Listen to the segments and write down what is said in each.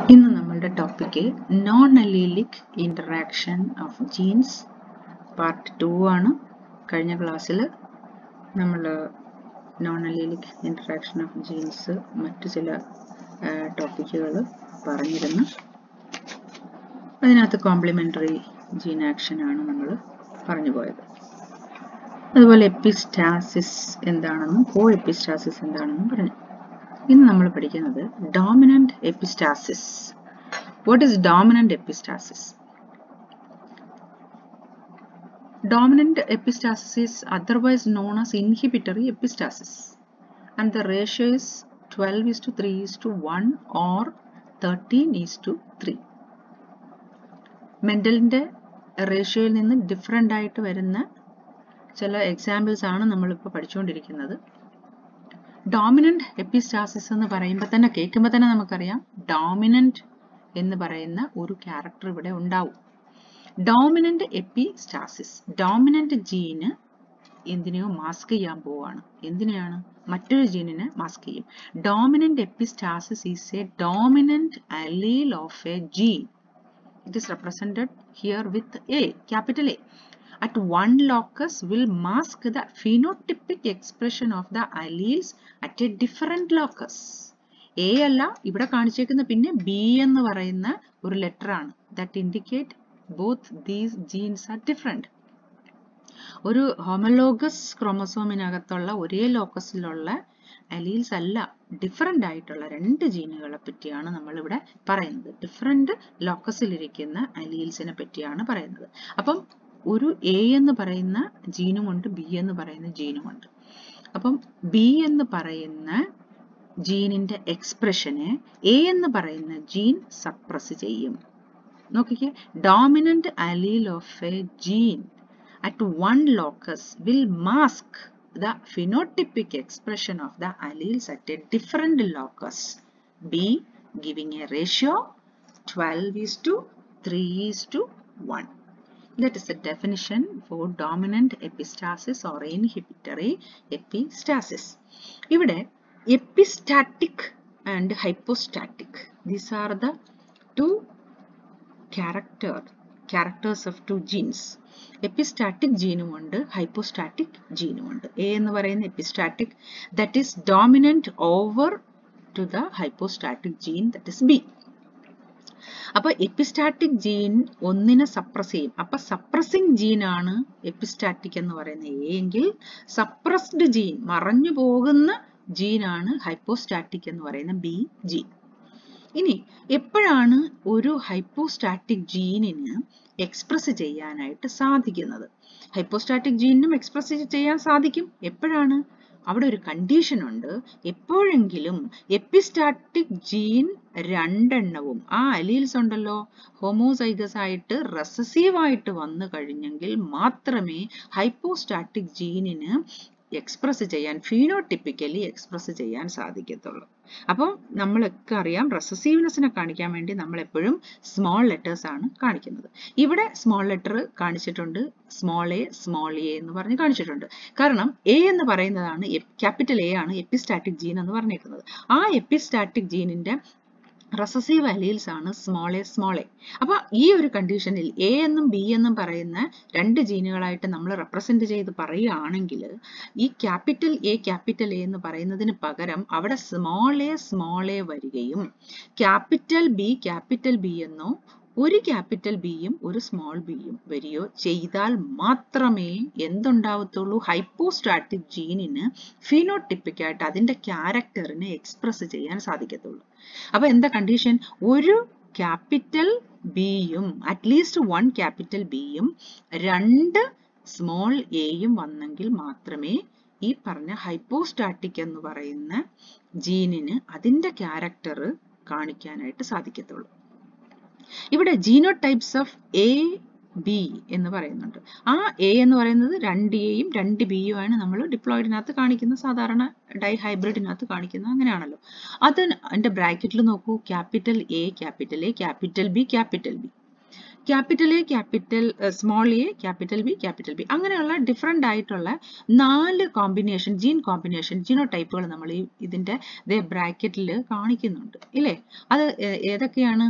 ഇന്ന് നമ്മളുടെ topic non allelic interaction of genes part two ആണ് കഴിഞ്ഞ ക്ലാസ്സിൽ നമ്മൾ non allelic interaction of genes മറ്റു ചില ടോപ്പിക്കുകൾ പറഞ്ഞിരുന്നു അതിനകത്ത് കോംപ്ലിമെൻ്ററി ജീൻ ആക്ഷൻ ആണ് നമ്മൾ പറഞ്ഞു പോയത് അതുപോലെ എപ്പിസ്റ്റാസിസ് എന്താണെന്നും കോ എപ്പിസ്റ്റാസിസ് എന്താണെന്നും പറഞ്ഞു ഇന്ന് നമ്മൾ പഠിക്കുന്നത് dominant epistasis what is dominant epistasis dominant epistasis is otherwise known as inhibitory epistasis and the ratio is 12 is to 3 is to 1 or 13 is to 3 മെൻ്റലിൻ്റെ റേഷ്യോയിൽ നിന്ന് ഡിഫറെൻ്റ് ആയിട്ട് വരുന്ന ചില എക്സാമ്പിൾസ് ആണ് നമ്മളിപ്പോൾ പഠിച്ചുകൊണ്ടിരിക്കുന്നത് ഡോമിനന്റ് എപ്പിസ്റ്റാസിസ് എന്ന് പറയുമ്പോൾ തന്നെ കേൾക്കുമ്പോൾ തന്നെ നമുക്കറിയാം ഡോമിനന്റ് എന്ന് പറയുന്ന ഒരു ക്യാരക്ടർ ഇവിടെ ഉണ്ടാവും ഡോമിനന്റ് എപ്പിസ്റ്റാസിസ് ഡോമിനന്റ് ജീന് എന്തിനെയോ മാസ്ക് ചെയ്യാൻ പോവാണ് എന്തിനെയാണ് മറ്റൊരു ജീനിനെ മാസ്ക് ചെയ്യും dominant epistasis is a dominant allele of a gene it is represented here with A, capital A. At one locus will mask the phenotypic expression of the alleles at a different locus. A അല്ല ഇവിടെ കാണിച്ചേക്കുന്ന പിന്നെ B എന്ന് പറയുന്ന ഒരു letter ആണ് that indicate both these genes are different ഒരു homologous ക്രോമസോമിനകത്തുള്ള ഒരേ ലോക്കസിലുള്ള അലീൽസ് അല്ല ഡിഫറെൻ്റ് ആയിട്ടുള്ള രണ്ട് ജീനുകളെ പറ്റിയാണ് നമ്മളിവിടെ പറയുന്നത് ഡിഫറെൻ്റ് ലോക്കസിലിരിക്കുന്ന അലീൽസിനെ പറ്റിയാണ് പറയുന്നത് അപ്പം ഒരു എ എന്ന് പറയുന്ന ജീനുമുണ്ട് ബി എന്ന് പറയുന്ന ജീനുമുണ്ട് അപ്പം ബി എന്ന് പറയുന്ന ജീനിന്റെ എക്സ്പ്രഷനെ എ എന്ന് പറയുന്ന ജീൻ സപ്രസ് ചെയ്യും നോക്കിക്കേ dominant allele of a gene at one locus will mask the phenotypic expression of the alleles at a different locus. B giving a ratio 12 is to 3 is to 1. That is the definition for dominant epistasis or inhibitory epistasis. ഇവിടെ epistatic and hypostatic. These are the two character, characters of two genes. Epistatic ജീനുമുണ്ട് hypostatic ജീനുമുണ്ട് A എന്ന് പറയുന്ന epistatic that is dominant over to the hypostatic gene that is B അപ്പൊ epistatic gene ഒന്നിനെ suppress ചെയ്യും അപ്പൊ suppressing gene ആണ് epistatic എന്ന് പറയുന്നത് എ എങ്കിൽ സപ്രസ്ഡ് ജീൻ മറഞ്ഞു പോകുന്ന ജീനാണ് ഹൈപ്പോസ്റ്റാറ്റിക് എന്ന് പറയുന്ന ബി ജീൻ ഇനി എപ്പോഴാണ് ഒരു ഹൈപ്പോസ്റ്റാറ്റിക് ജീനിന് എക്സ്പ്രസ് ചെയ്യാനായിട്ട് സാധിക്കുന്നത് ഹൈപ്പോസ്റ്റാറ്റിക് ജീനിനും എക്സ്പ്രസ് ചെയ്യാൻ സാധിക്കും എപ്പോഴാണ് അവിടെ ഒരു കണ്ടീഷൻ ഉണ്ട് എപ്പോഴെങ്കിലും എപ്പിസ്റ്റാറ്റിക് ജീൻ രണ്ടെണ്ണവും ആ അലീൽസ് ഉണ്ടല്ലോ ഹോമോസൈഗസ് ആയിട്ട് റെസസീവ് ആയിട്ട് വന്നു കഴിഞ്ഞെങ്കിൽ മാത്രമേ ഹൈപ്പോസ്റ്റാറ്റിക് ജീനിന് എക്സ്പ്രസ് ചെയ്യാൻ ഫീനോട്ടിപ്പിക്കലി എക്സ്പ്രസ് ചെയ്യാൻ സാധിക്കത്തുള്ളൂ അപ്പം നമ്മളൊക്കെ അറിയാം റെസസീവ്നെസ്സിനെ കാണിക്കാൻ വേണ്ടി നമ്മൾ എപ്പോഴും സ്മോൾ ലെറ്റേഴ്സ് ആണ് കാണിക്കുന്നത് ഇവിടെ സ്മോൾ ലെറ്റർ കാണിച്ചിട്ടുണ്ട് സ്മോൾ എ സ്മോൾ എ എന്ന് പറഞ്ഞ് കാണിച്ചിട്ടുണ്ട് കാരണം എ എന്ന് പറയുന്നതാണ് ക്യാപിറ്റൽ എ ആണ് എപ്പിസ്റ്റാറ്റിക് ജീൻ എന്ന് പറഞ്ഞേക്കുന്നത് ആ എപ്പിസ്റ്റാറ്റിക് ജീനിന്റെ റെസസീവ് അലീൽസ് ആണ് സ്മോൾ എ സ്മോൾ എ അപ്പൊ ഈ ഒരു കണ്ടീഷനിൽ എ എന്നും ബി എന്നും പറയുന്ന രണ്ട് ജീനുകളായിട്ട് നമ്മൾ റെപ്രസെന്റ് ചെയ്ത് പറയുകയാണെങ്കിൽ ഈ ക്യാപിറ്റൽ എ ക്യാപിറ്റൽ എ എന്ന് പറയുന്നതിന് പകരം അവിടെ സ്മോൾ എ സ്മോൾ എ വരികയും ക്യാപിറ്റൽ ബി ക്യാപിറ്റൽ ബി എന്നോ ഒരു ക്യാപിറ്റൽ ബിയും ഒരു സ്മോൾ ബിയും വരികയോ ചെയ്താൽ മാത്രമേ എന്തുണ്ടാവത്തുള്ളൂ ഹൈപ്പോസ്റ്റാറ്റിക് ജീനിന് ഫിനോട്ടിപ്പിക് ആയിട്ട് അതിന്റെ ക്യാരക്ടറിനെ എക്സ്പ്രസ് ചെയ്യാൻ സാധിക്കത്തുള്ളൂ അപ്പൊ എന്താ കണ്ടീഷൻ ഒരു ക്യാപിറ്റൽ ബിയും അറ്റ്ലീസ്റ്റ് വൺ ക്യാപിറ്റൽ ബിയും രണ്ട് സ്മോൾ എയും വന്നെങ്കിൽ മാത്രമേ ഈ പറഞ്ഞ ഹൈപ്പോസ്റ്റാറ്റിക് എന്ന് പറയുന്ന ജീനിന് അതിന്റെ ക്യാരക്ടർ കാണിക്കാനായിട്ട് സാധിക്കത്തുള്ളൂ ഇവിടെ ജീനോടൈപ്സ് ഓഫ് എ ബി എന്ന് പറയുന്നുണ്ട് ആ എ എന്ന് പറയുന്നത് രണ്ട് എയും രണ്ട് ബിയും ആണ് നമ്മൾ ഡിപ്ലോയിഡിനകത്ത് കാണിക്കുന്ന സാധാരണ ഡൈ ഹൈബ്രിഡിനകത്ത് കാണിക്കുന്നത് അങ്ങനെയാണല്ലോ അത് എൻ്റെ ബ്രാക്കറ്റിൽ നോക്കൂ capital A capital A capital B capital B capital A capital small A capital B capital B അങ്ങനെയുള്ള ഡിഫറെൻ്റ് ആയിട്ടുള്ള നാല് കോമ്പിനേഷൻ ജീൻ കോമ്പിനേഷൻ ജീനോ ടൈപ്പുകൾ നമ്മൾ ഈ ഇതിൻ്റെ ഇതേ ബ്രാക്കറ്റിൽ കാണിക്കുന്നുണ്ട് ഇല്ലേ അത് ഏതൊക്കെയാണ്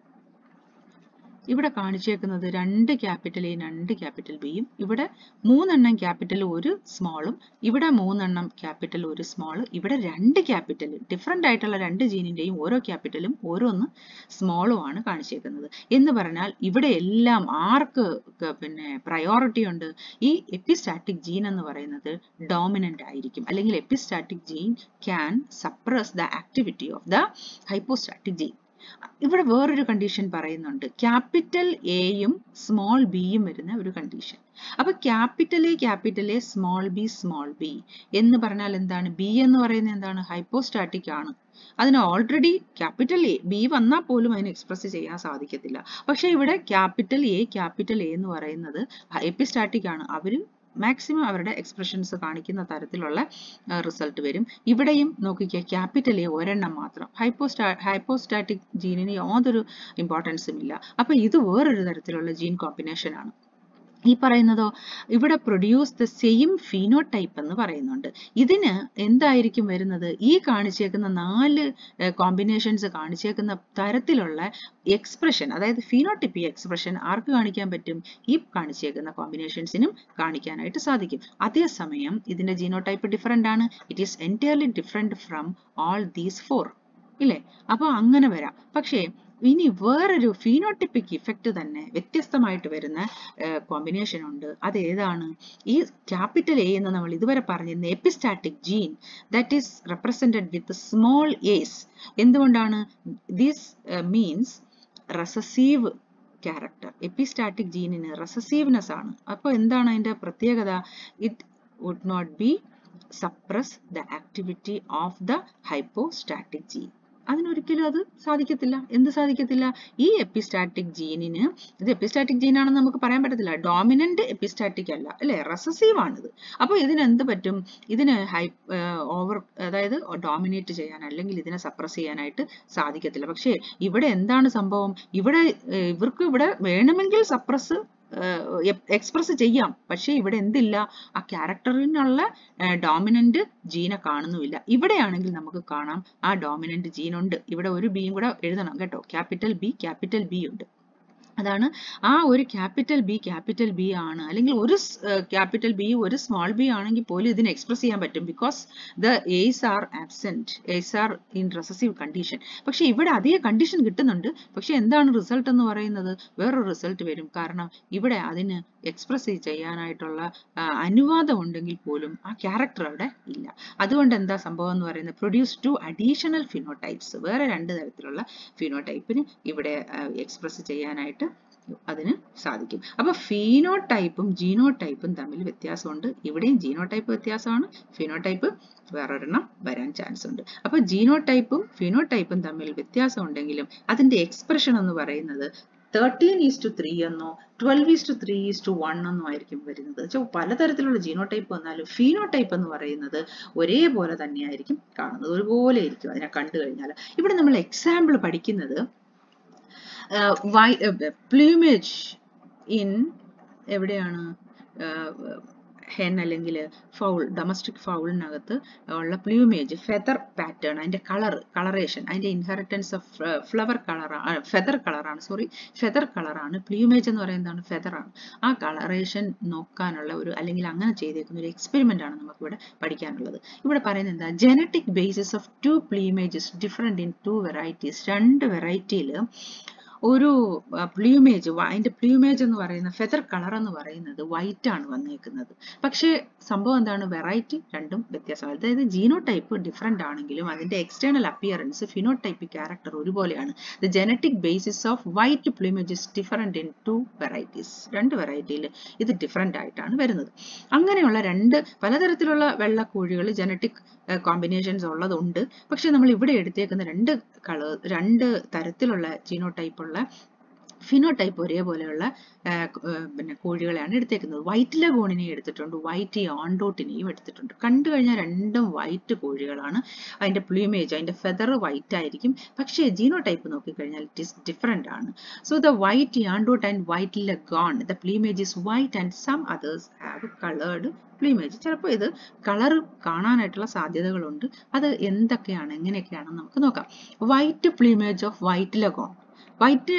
ഇവിടെ കാണിച്ചേക്കുന്നത് രണ്ട് ക്യാപിറ്റൽ എയും രണ്ട് ക്യാപിറ്റൽ ബിയും ഇവിടെ മൂന്നെണ്ണം ക്യാപിറ്റൽ ഒരു സ്മോളും ഇവിടെ മൂന്നെണ്ണം ക്യാപിറ്റൽ ഒരു സ്മോൾ ഇവിടെ രണ്ട് ക്യാപിറ്റൽ ഡിഫറെൻ്റ് ആയിട്ടുള്ള രണ്ട് ജീനിൻ്റെയും ഓരോ ക്യാപിറ്റലും ഓരോന്ന് സ്മോളും ആണ് കാണിച്ചേക്കുന്നത് എന്ന് പറഞ്ഞാൽ ഇവിടെ എല്ലാം ആർക്ക് പിന്നെ പ്രയോറിറ്റി ഉണ്ട് ഈ എപ്പിസ്റ്റാറ്റിക് ജീൻ എന്ന് പറയുന്നത് ഡോമിനൻ്റ് ആയിരിക്കും അല്ലെങ്കിൽ epistatic gene can suppress the activity of the hypostatic gene ഇവിടെ വേറൊരു കണ്ടീഷൻ പറയുന്നുണ്ട് ക്യാപിറ്റൽ എയും സ്മോൾ ബിയും വരുന്ന ഒരു കണ്ടീഷൻ അപ്പൊ capital A capital A small B small B എന്ന് പറഞ്ഞാൽ എന്താണ് ബി എന്ന് പറയുന്നത് എന്താണ് ഹൈപ്പോസ്റ്റാറ്റിക് ആണ് അതിന് ഓൾറെഡി ക്യാപിറ്റൽ എ ബി വന്നാൽ പോലും അതിന് എക്സ്പ്രസ് ചെയ്യാൻ സാധിക്കത്തില്ല പക്ഷെ ഇവിടെ ക്യാപിറ്റൽ എ ക്യാപിറ്റൽ എ എന്ന് പറയുന്നത് എപ്പിസ്റ്റാറ്റിക് ആണ് അവര് മാക്സിമം അവരുടെ എക്സ്പ്രഷൻസ് കാണിക്കുന്ന തരത്തിലുള്ള റിസൾട്ട് വരും ഇവിടെയും നോക്കിക്കുക ക്യാപിറ്റൽ എ ഒരെണ്ണം മാത്രം ഹൈപ്പോസ്റ്റാ ഹൈപ്പോസ്റ്റാറ്റിക് ജീനിന് യാതൊരു ഇമ്പോർട്ടൻസും ഇല്ല അപ്പൊ ഇത് വേറൊരു തരത്തിലുള്ള ജീൻ കോമ്പിനേഷൻ ആണ് ഈ പറയുന്നതോ ഇവിടെ പ്രൊഡ്യൂസ് ദ സെയിം ഫീനോടൈപ്പ് എന്ന് പറയുന്നുണ്ട് ഇതിന് എന്തായിരിക്കും വരുന്നത് ഈ കാണിച്ചേക്കുന്ന നാല് കോമ്പിനേഷൻസ് കാണിച്ചേക്കുന്ന തരത്തിലുള്ള എക്സ്പ്രഷൻ അതായത് ഫീനോട്ടിപ്പി എക്സ്പ്രഷൻ ആർക്ക് കാണിക്കാൻ പറ്റും ഈ കാണിച്ചേക്കുന്ന കോമ്പിനേഷൻസിനും കാണിക്കാനായിട്ട് സാധിക്കും അതേസമയം ഇതിന്റെ ജീനോടൈപ്പ് ഡിഫറെന്റ് ആണ് it is entirely different from all these four ഇല്ലേ അപ്പൊ അങ്ങനെ വരാം പക്ഷേ ഇനി വേറൊരു ഫീനോട്ടിപ്പിക് ഇഫക്റ്റ് തന്നെ വ്യത്യസ്തമായിട്ട് വരുന്ന കോമ്പിനേഷൻ ഉണ്ട് അത് ഏതാണ് ഈ ക്യാപിറ്റൽ എ എന്ന് നമ്മൾ ഇതുവരെ പറഞ്ഞിരുന്ന epistatic gene that is represented with small S എന്തുകൊണ്ടാണ് this means recessive character epistatic ജീനിന് റെസസീവ്നെസ് ആണ് അപ്പോൾ എന്താണ് അതിന്റെ പ്രത്യേകത it would not be suppress the activity of the hypostatic gene അതിനൊരിക്കലും അത് സാധിക്കത്തില്ല എന്ത് സാധിക്കത്തില്ല ഈ എപ്പിസ്റ്റാറ്റിക് ജീനിന് ഇത് എപ്പിസ്റ്റാറ്റിക് ജീനാണെന്ന് നമുക്ക് പറയാൻ പറ്റത്തില്ല ഡോമിനന്റ് എപ്പിസ്റ്റാറ്റിക് അല്ല അല്ലെ റെസസീവ് ആണിത് അപ്പോൾ ഇതിന് എന്ത് പറ്റും ഇതിന് ഹൈ ഓവർ അതായത് ഡോമിനേറ്റ് ചെയ്യാൻ അല്ലെങ്കിൽ ഇതിനെ സപ്രസ് ചെയ്യാനായിട്ട് സാധിക്കത്തില്ല പക്ഷേ ഇവിടെ എന്താണ് സംഭവം ഇവിടെ ഇവർക്ക് ഇവിടെ വേണമെങ്കിൽ സപ്രസ് എക്സ്പ്രസ് ചെയ്യാം പക്ഷേ ഇവിടെ എന്തില്ല ആ ക്യാരക്ടറിനുള്ള ഡോമിനന്റ് ജീനെ കാണുന്നുമില്ല ഇവിടെയാണെങ്കിൽ നമുക്ക് കാണാം ആ ഡോമിനന്റ് ജീൻ ഉണ്ട് ഇവിടെ ഒരു ബിയും കൂടെ എഴുതണം കേട്ടോ ക്യാപിറ്റൽ ബി ക്യാപിറ്റൽ ബി ഉണ്ട് അതാണ് ആ ഒരു ക്യാപിറ്റൽ ബി ക്യാപിറ്റൽ ബി ആണ് അല്ലെങ്കിൽ ഒരു ക്യാപിറ്റൽ ബി ഒരു സ്മോൾ ബി ആണെങ്കിൽ പോലും ഇതിനെ എക്സ്പ്രസ് ചെയ്യാൻ പറ്റും because the A's are absent A's are in recessive condition പക്ഷെ ഇവിടെ അതേ കണ്ടീഷൻ കിട്ടുന്നുണ്ട് പക്ഷെ എന്താണ് റിസൾട്ട് എന്ന് പറയുന്നത് വേറൊരു റിസൾട്ട് വരും കാരണം ഇവിടെ അതിന് എക്സ്പ്രസ് ചെയ്യാനായിട്ടുള്ള അനുവാദം ഉണ്ടെങ്കിൽ പോലും ആ ക്യാരക്ടർ അവിടെ ഇല്ല അതുകൊണ്ട് എന്താ സംഭവം എന്ന് പറയുന്നത് പ്രൊഡ്യൂസ് ടു അഡീഷണൽ ഫിനോടൈപ്സ് വേറെ രണ്ട് തരത്തിലുള്ള ഫിനോടൈപ്പിന് ഇവിടെ എക്സ്പ്രസ് ചെയ്യാനായിട്ട് അതിന് സാധിക്കും അപ്പൊ ഫീനോടൈപ്പും ജീനോടൈപ്പും തമ്മിൽ വ്യത്യാസമുണ്ട് ഇവിടെയും ജീനോടൈപ്പ് വ്യത്യാസമാണ് ഫിനോടൈപ്പ് വേറൊരെണ്ണം വരാൻ ചാൻസ് ഉണ്ട് അപ്പൊ ജീനോടൈപ്പും ഫിനോടൈപ്പും തമ്മിൽ വ്യത്യാസം ഉണ്ടെങ്കിലും അതിന്റെ എക്സ്പ്രഷൻ എന്ന് പറയുന്നത് തേർട്ടീൻ ഈസ് ടു ത്രീ എന്നോ twelve is to three is to one എന്നോ ആയിരിക്കും വരുന്നത് വെച്ചാൽ പലതരത്തിലുള്ള ജീനോടൈപ്പ് വന്നാലും ഫീനോടൈപ്പ് എന്ന് പറയുന്നത് ഒരേപോലെ തന്നെയായിരിക്കും കാണുന്നത് ഒരുപോലെ ആയിരിക്കും അതിനെ കണ്ടു കഴിഞ്ഞാൽ ഇവിടെ നമ്മൾ എക്സാമ്പിൾ പഠിക്കുന്നത് പ്ലൂമേജ് ഇൻ എവിടെയാണ് ഹെൻ അല്ലെങ്കിൽ ഫൗൾ ഡൊമസ്റ്റിക് ഫൗളിനകത്ത് ഉള്ള പ്ലൂമേജ് ഫെദർ പാറ്റേൺ അതിന്റെ കളർ കളറേഷൻ അതിന്റെ ഇൻഹെറിറ്റൻസ് ഓഫ് ഫ്ലവർ കളറാണ് ഫെദർ കളറാണ് സോറി ഫെദർ കളറാണ് പ്ലൂമേജ് എന്ന് പറയുന്നതാണ് ഫെദറാണ് ആ കളറേഷൻ നോക്കാനുള്ള ഒരു അല്ലെങ്കിൽ അങ്ങനെ ചെയ്തേക്കുന്ന ഒരു എക്സ്പെരിമെന്റ് ആണ് നമുക്ക് ഇവിടെ പഠിക്കാനുള്ളത് ഇവിടെ പറയുന്നത് എന്താ genetic basis of two plumages different in two varieties രണ്ട് വെറൈറ്റിയിൽ ഒരു പ്ലൂമേജ് അതിന്റെ പ്ലൂമേജ് എന്ന് പറയുന്ന ഫെദർ കളർ എന്ന് പറയുന്നത് വൈറ്റ് ആണ് വന്നേക്കുന്നത് പക്ഷേ സംഭവം എന്താണ് വെറൈറ്റി രണ്ടും വ്യത്യാസമാണ് അതായത് ജീനോ ടൈപ്പ് ഡിഫറെന്റ് ആണെങ്കിലും അതിന്റെ എക്സ്റ്റേണൽ അപ്പിയറൻസ് ഫിനോടൈപ്പ് ക്യാരക്ടർ ഒരുപോലെയാണ് the genetic basis of white plumage different in two varieties രണ്ട് വെറൈറ്റിയിൽ ഇത് ഡിഫറെന്റ് ആയിട്ടാണ് വരുന്നത് അങ്ങനെയുള്ള രണ്ട് പലതരത്തിലുള്ള വെള്ളക്കോഴികൾ ജനറ്റിക് കോമ്പിനേഷൻസ് ഉള്ളതുണ്ട് പക്ഷെ നമ്മൾ ഇവിടെ എടുത്തേക്കുന്ന രണ്ട് കളർ രണ്ട് തരത്തിലുള്ള ജീനോടൈപ്പ് ഉള്ള ഫിനോടൈപ്പ് ഒരേപോലെയുള്ള ആ, ക- ആ, പിന്നെ കോഴികളെയാണ് എടുത്തേക്കുന്നത് വൈറ്റ് ലഗോണിനെ എടുത്തിട്ടുണ്ട് വൈറ്റ് ആണ്ടോട്ടിനെയും എടുത്തിട്ടുണ്ട് കണ്ടു കഴിഞ്ഞാൽ രണ്ടും വൈറ്റ് കോഴികളാണ് അതിന്റെ പ്ലൂമേജ് അതിന്റെ ഫെദർ വൈറ്റ് ആയിരിക്കും പക്ഷേ ജീനോടൈപ്പ് നോക്കിക്കഴിഞ്ഞാൽ ഇറ്റ് ഇസ് ഡിഫറെന്റ് ആണ് so the white Wyandotte and white Leghorn the plumage is white and some others have coloured plumage ചിലപ്പോൾ ഇത് കളർ കാണാനായിട്ടുള്ള സാധ്യതകളുണ്ട് അത് എന്തൊക്കെയാണ് എങ്ങനെയൊക്കെയാണെന്ന് നമുക്ക് നോക്കാം white plumage of white Leghorn white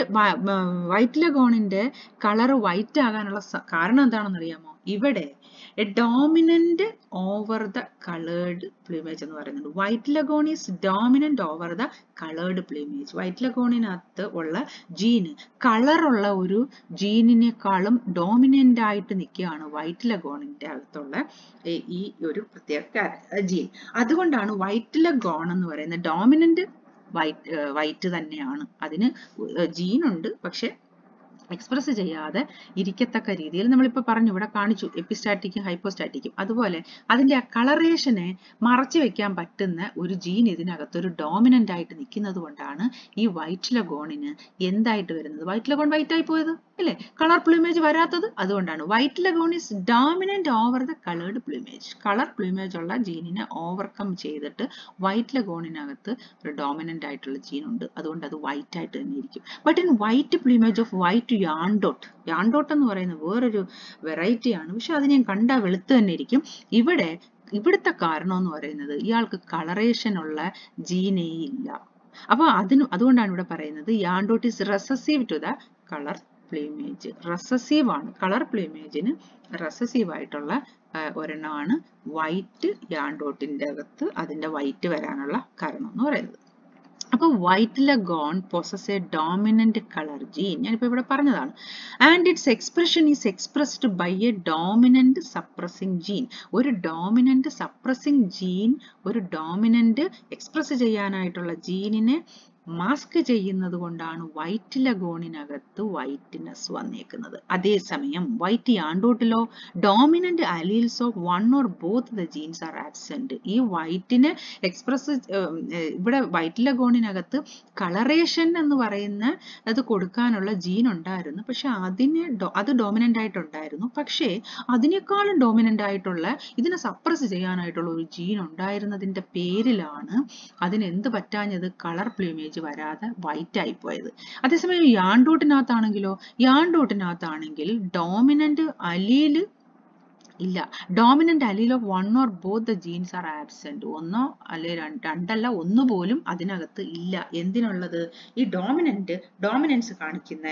white ലഗോണിന്റെ കളർ വൈറ്റ് ആകാനുള്ള സ- കാരണം എന്താണെന്ന് അറിയാമോ ഇവിടെ A dominant over the coloured plumage എന്ന് പറയുന്നുണ്ട് white Leghorn is dominant over the coloured plumage white ലഗോണിനകത്ത് ഉള്ള ജീന് കളറുള്ള ഒരു ജീനിനേക്കാളും ഡോമിനന്റ് ആയിട്ട് നിൽക്കുകയാണ് വൈറ്റ് ലഗോണിന്റെ അകത്തുള്ള ഈ- ഈ ഒരു പ്രത്യേക ജീൻ അതുകൊണ്ടാണ് വൈറ്റ് ലഗോൺ എന്ന് പറയുന്ന ഡോമിനന്റ് വൈറ്റ് വൈറ്റ് തന്നെയാണ് അതിന് ജീൻ ഉണ്ട് പക്ഷെ എക്സ്പ്രസ് ചെയ്യാതെ ഇരിക്കത്തക്ക രീതിയിൽ നമ്മളിപ്പോൾ പറഞ്ഞു ഇവിടെ കാണിച്ചു എപ്പിസ്റ്റാറ്റിക്കും ഹൈപ്പോസ്റ്റാറ്റിക്കും അതുപോലെ അതിന്റെ ആ കളറേഷനെ മറച്ചു വെക്കാൻ പറ്റുന്ന ഒരു ജീൻ ഇതിനകത്ത് ഒരു ഡോമിനന്റ് ആയിട്ട് നിൽക്കുന്നത് കൊണ്ടാണ് ഈ വൈറ്റ് ലഗോണിന് എന്തായിട്ട് വരുന്നത് വൈറ്റ് ലഗോൺ വൈറ്റ് ആയി പോയത് അല്ലേ കളർ പ്ലൂമേജ് വരാത്തത് അതുകൊണ്ടാണ് white Leghorn is dominant over the coloured plumage colour plumage ഉള്ള ജീനിനെ ഓവർകം ചെയ്തിട്ട് വൈറ്റ് ലഗോണിനകത്ത് ഒരു ഡോമിനന്റ് ആയിട്ടുള്ള ജീൻ ഉണ്ട് അതുകൊണ്ട് അത് വൈറ്റ് ആയിട്ട് തന്നെ ഇരിക്കും but in white plumage of white Wyandotte Wyandotte എന്ന് പറയുന്നത് വേറൊരു വെറൈറ്റി ആണ് പക്ഷെ അത് ഞാൻ കണ്ടാ വെളുത്ത് തന്നെ ഇരിക്കും ഇവിടെ ഇവിടുത്തെ കാരണം എന്ന് പറയുന്നത് ഇയാൾക്ക് കളറേഷൻ ഉള്ള ജീനേ ഇല്ല അപ്പൊ അതിന് അതുകൊണ്ടാണ് ഇവിടെ പറയുന്നത് Wyandotte is recessive to the colour plumage recessive ആണ് കളർ പ്ലീമേജിന് റെസസീവ് ആയിട്ടുള്ള ആ, ഒരെണ്ണമാണ് വൈറ്റ് യാണ്ടോട്ടിന്റെ അകത്ത് അതിന്റെ വൈറ്റ് വരാനുള്ള കാരണം എന്ന് പറയുന്നത് അപ്പൊ white Leghorn possess a dominant colour gene ഞാനിപ്പോ ഇവിടെ പറഞ്ഞതാണ് and its expression is expressed by a dominant suppressing gene ഒരു ഡോമിനന്റ് സപ്രസിംഗ് ജീൻ ഒരു ഡോമിനന്റ് എക്സ്പ്രസ് ചെയ്യാനായിട്ടുള്ള ജീനിനെ മാസ്ക് ചെയ്യുന്നത് കൊണ്ടാണ് വൈറ്റ് ലഗോണിനകത്ത് വൈറ്റ്നെസ് വന്നേക്കുന്നത് അതേസമയം വൈറ്റ് യാണ്ടോട്ടിലോ dominant alleles of one or both the genes are absent ഈ വൈറ്റിനെ എക്സ്പ്രസ് ഇവിടെ വൈറ്റ് ലഗോണിനകത്ത് കളറേഷൻ എന്ന് പറയുന്ന അത് കൊടുക്കാനുള്ള ജീൻ ഉണ്ടായിരുന്നു പക്ഷെ അതിന് ഡോ- അത് ഡോമിനന്റ് ആയിട്ടുണ്ടായിരുന്നു പക്ഷേ അതിനേക്കാളും ഡോമിനന്റ് ആയിട്ടുള്ള ഇതിനെ സപ്രസ് ചെയ്യാനായിട്ടുള്ള ഒരു ജീൻ ഉണ്ടായിരുന്നതിന്റെ പേരിലാണ് അതിന് എന്ത് പറ്റാഞ്ഞത് കളർ പ്ലൂമേജ് വരാതെ വൈറ്റ് ആയി പോയത് അതേസമയം യാണ്ടോട്ടിനകത്താണെങ്കിലോ യാണ്ടോട്ടിനകത്താണെങ്കിൽ ഡോമിനന്റ് അലീല് ഇല്ല dominant allele of one or both the genes are absent ഒന്നോ അല്ലെ രണ്ട് രണ്ടല്ല ഒന്ന് പോലും അതിനകത്ത് ഇല്ല എന്തിനുള്ളത് ഈ ഡോമിനന്റ് ഡോമിനൻസ് കാണിക്കുന്ന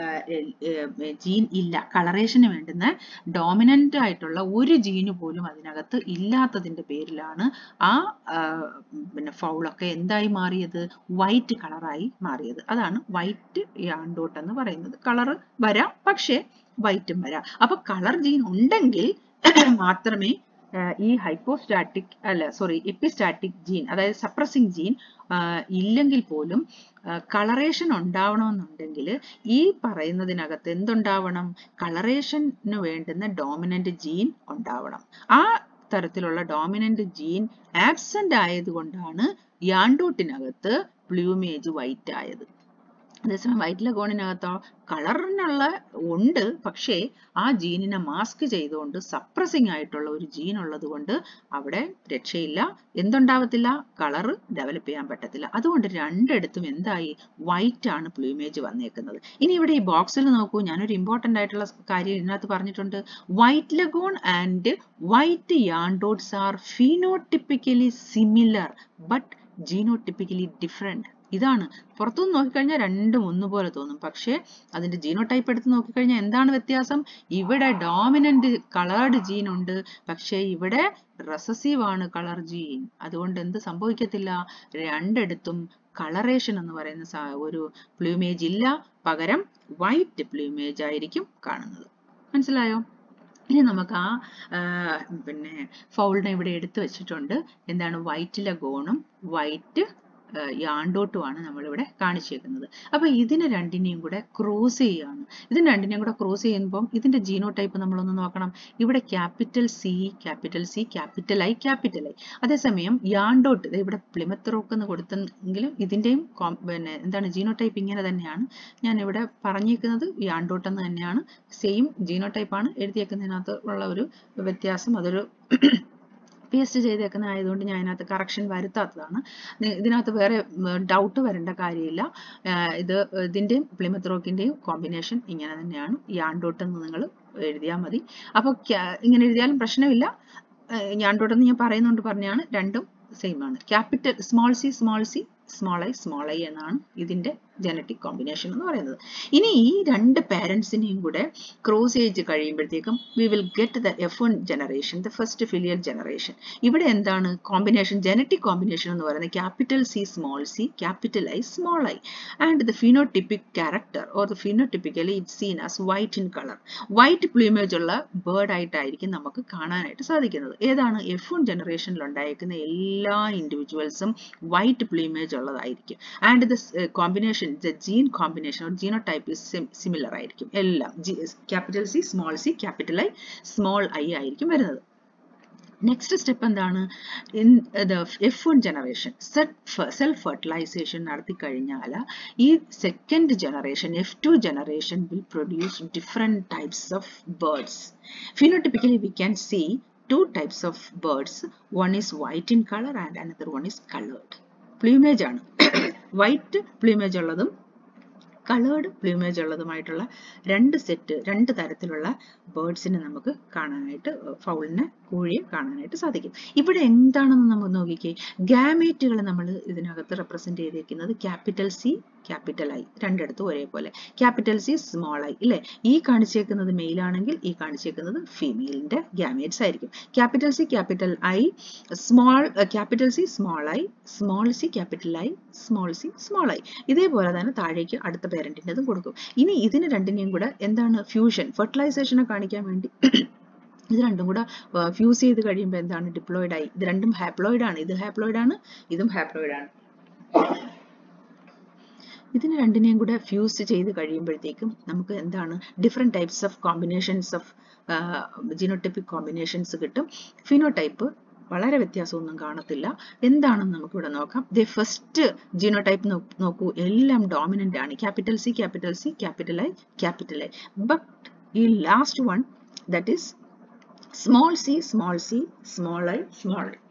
ജീൻ ഇല്ല കളറേഷന് വേണ്ടുന്ന ഡോമിനന്റ് ആയിട്ടുള്ള ഒരു ജീന് പോലും അതിനകത്ത് ഇല്ലാത്തതിന്റെ പേരിലാണ് ആ ആ, പിന്നെ ഫൗളൊക്കെ എന്തായി മാറിയത് വൈറ്റ് കളറായി മാറിയത് അതാണ് വൈറ്റ് യാണ്ടോട്ട് എന്ന് പറയുന്നത് കളർ വരാം പക്ഷേ വൈറ്റും വരാം അപ്പൊ കളർ ജീൻ ഉണ്ടെങ്കിൽ മാത്രമേ ആ, ഈ ഹൈപ്പോസ്റ്റാറ്റിക് അല്ല സോറി എപ്പിസ്റ്റാറ്റിക് ജീൻ അതായത് സപ്രസിംഗ് ജീൻ ഇല്ലെങ്കിൽ പോലും കളറേഷൻ ഉണ്ടാവണമെന്നുണ്ടെങ്കിൽ ഈ പറയുന്നതിനകത്ത് എന്തുണ്ടാവണം കളറേഷന് വേണ്ടുന്ന ഡോമിനന്റ് ജീൻ ഉണ്ടാവണം ആ തരത്തിലുള്ള ഡോമിനന്റ് ജീൻ ആബ്സെന്റ് ആയതുകൊണ്ടാണ് യാണ്ടോട്ടിനകത്ത് പ്ലൂമേജ് വൈറ്റ് ആയത് അതേസമയം വൈറ്റ് ലഗോണിനകത്തോ കളറിനുള്ള ഉണ്ട് പക്ഷേ ആ ജീനിനെ മാസ്ക് ചെയ്തുകൊണ്ട് സപ്രസിംഗ് ആയിട്ടുള്ള ഒരു ജീൻ ഉള്ളത് കൊണ്ട് അവിടെ രക്ഷയില്ല എന്തുണ്ടാവത്തില്ല കളർ ഡെവലപ്പ് ചെയ്യാൻ പറ്റത്തില്ല അതുകൊണ്ട് രണ്ടിടത്തും എന്തായി വൈറ്റ് ആണ് പ്ലൂമേജ് വന്നേക്കുന്നത് ഇനി ഇവിടെ ഈ ബോക്സിൽ നോക്കൂ ഞാനൊരു ഇമ്പോർട്ടന്റ് ആയിട്ടുള്ള കാര്യം ഇതിനകത്ത് പറഞ്ഞിട്ടുണ്ട് white Leghorn and white Wyandottes are phenotypically similar but genotypically different ഇതാണ് പുറത്തുനിന്ന് നോക്കിക്കഴിഞ്ഞാൽ രണ്ടും ഒന്നുപോലെ തോന്നും പക്ഷേ അതിന്റെ ജീനോടൈപ്പ് എടുത്ത് നോക്കിക്കഴിഞ്ഞാൽ എന്താണ് വ്യത്യാസം ഇവിടെ ഡോമിനന്റ് കളേർഡ് ജീൻ ഉണ്ട് പക്ഷേ ഇവിടെ റെസസീവ് ആണ് കളർ ജീൻ അതുകൊണ്ട് എന്ത് സംഭവിക്കത്തില്ല രണ്ടിടത്തും കളറേഷൻ എന്ന് പറയുന്ന സാ- ഒരു പ്ലൂമേജ് ഇല്ല പകരം വൈറ്റ് പ്ലൂമേജ് ആയിരിക്കും കാണുന്നത് മനസ്സിലായോ ഇനി നമുക്ക് ആ ആ, പിന്നെ ഫൗളിനെ ഇവിടെ എടുത്തു വെച്ചിട്ടുണ്ട് എന്താണ് വൈറ്റ് ലഗോണും വൈറ്റ് യാണ്ടോട്ടുമാണ് നമ്മളിവിടെ കാണിച്ചേക്കുന്നത് അപ്പൊ ഇതിനെ രണ്ടിനെയും കൂടെ ക്രോസ് ചെയ്യാണ് ഇതിന് രണ്ടിനെയും കൂടെ ക്രോസ് ചെയ്യുമ്പം ഇതിന്റെ ജീനോ ടൈപ്പ് നമ്മളൊന്ന് നോക്കണം ഇവിടെ capital C capital C capital I capital I അതേസമയം യാണ്ടോട്ട് ദേ ഇവിടെ പ്ലിമത്ത് റോക്ക് എന്ന് കൊടുത്തെങ്കിലും ഇതിന്റെയും കോം- പിന്നെ എന്താണ് ജീനോ ടൈപ്പ് ഇങ്ങനെ തന്നെയാണ് ഞാൻ ഇവിടെ പറഞ്ഞേക്കുന്നത് യാണ്ടോട്ട് എന്ന് തന്നെയാണ് സെയിം ജീനോ ടൈപ്പാണ് എഴുതിയേക്കുന്നതിനകത്ത് ഉള്ള ഒരു വ്യത്യാസം അതൊരു പേസ്റ്റ് ചെയ്തേക്കുന്ന ആയതുകൊണ്ട് ഞാൻ അതിനകത്ത് കറക്ഷൻ വരുത്താത്തതാണ് നി- ഇതിനകത്ത് വേറെ ഡൗട്ട് വരേണ്ട കാര്യമില്ല ആഹ് ഇത് ഇതിന്റെയും പ്ലിമത്ത് റോക്കിന്റെയും കോമ്പിനേഷൻ ഇങ്ങനെ തന്നെയാണ് യാണ്ടോട്ട് എന്ന് നിങ്ങൾ എഴുതിയാൽ മതി അപ്പോൾ ഇങ്ങനെ എഴുതിയാലും പ്രശ്നമില്ല ആഹ് യാണ്ടോട്ട് എന്ന് ഞാൻ പറയുന്നുണ്ട് പറഞ്ഞാണ് രണ്ടും സെയിം ആണ് capital small C small C small I small I എന്നാണ് ഇതിന്റെ ജനറ്റിക് കോമ്പിനേഷൻ എന്ന് പറയുന്നത് ഇനി ഈ രണ്ട് പാരന്റ്സിനെയും കൂടെ ക്രോസ് ഏജ് കഴിയുമ്പോഴത്തേക്കും we will get the F one generation the first filial generation ഇവിടെ എന്താണ് കോമ്പിനേഷൻ ജനറ്റിക് കോമ്പിനേഷൻ എന്ന് പറയുന്നത് capital C small C capital I small I and the phenotypic character or the phenotypically it seen as white in colour white plumage ഉള്ള bird ആയിട്ടായിരിക്കും നമുക്ക് കാണാനായിട്ട് സാധിക്കുന്നത് ഏതാണ് എഫ് വൺ ജനറേഷനിൽ ഉണ്ടായിരിക്കുന്ന എല്ലാ ഇൻഡിവിജ്വൽസും വൈറ്റ് പ്ലൂമേജ് ഉള്ളതായിരിക്കും and the combination the gene combination or genotype is similar ആയിരിക്കും എല്ലാം capital C small C capital I small I ആയിരിക്കും വരുന്നത് നെക്സ്റ്റ് സ്റ്റെപ്പ് എന്താണ് in the F one generation self fertilisation നടത്തി കഴിഞ്ഞാൽ ഈ second generation F two generation will produce different types of birds phenotypically we can see two types of birds one is white in color and another one is colored plumage ആണ് white plumage ഉള്ളതും coloured plumage ഉള്ളതുമായിട്ടുള്ള രണ്ട് set രണ്ട് തരത്തിലുള്ള ബേർഡ്സിനെ നമുക്ക് കാണാനായിട്ട് ഫൗളിനെ കോഴിയെ കാണാനായിട്ട് സാധിക്കും ഇവിടെ എന്താണെന്ന് നമുക്ക് നോക്കിക്കേ ഗാമേറ്റുകൾ നമ്മൾ ഇതിനകത്ത് റെപ്രസെന്റ് ചെയ്തേക്കുന്നത് ക്യാപിറ്റൽ സി ക്യാപിറ്റൽ ഐ രണ്ടിടത്തും ഒരേപോലെ ക്യാപിറ്റൽ സി സ്മോൾ ഐ ഇല്ലേ ഈ കാണിച്ചേക്കുന്നത് മെയിൽ ആണെങ്കിൽ ഈ കാണിച്ചേക്കുന്നത് ഫീമെയിലിന്റെ ഗാമേറ്റ്സ് ആയിരിക്കും capital C capital I small capital C small I small C capital I small C small I ഇതേപോലെ തന്നെ താഴേക്ക് അടുത്ത പേരന്റിൻ്റെതും കൊടുക്കും ഇനി ഇതിന് രണ്ടിനെയും കൂടെ എന്താണ് ഫ്യൂഷൻ ഫെർട്ടിലൈസേഷനെ കാണിക്കാൻ വേണ്ടി ഇത് രണ്ടും കൂടെ ഫ്യൂസ് ചെയ്ത് കഴിയുമ്പോൾ എന്താണ് ഡിപ്ലോയിഡ് ആയി ഇത് രണ്ടും ഹാപ്ലോയിഡ് ആണ് ഇത് ഹാപ്ലോയിഡ് ആണ് ഇതും ഹാപ്ലോയിഡ് ആണ് ഇതിന് രണ്ടിനെയും കൂടെ ഫ്യൂസ് ചെയ്ത് കഴിയുമ്പോഴത്തേക്കും നമുക്ക് എന്താണ് different types of combinations of genotypic combinations കിട്ടും ഫിനോടൈപ്പ് വളരെ വ്യത്യാസമൊന്നും കാണത്തില്ല എന്താണെന്ന് നമുക്കിവിടെ നോക്കാം ദ ഫസ്റ്റ് ജീനോടൈപ്പ് നോക്കൂ എല്ലാം ഡോമിനന്റ് ആണ് capital C capital C capital I capital I but ഈ last one that is small C small C small I small I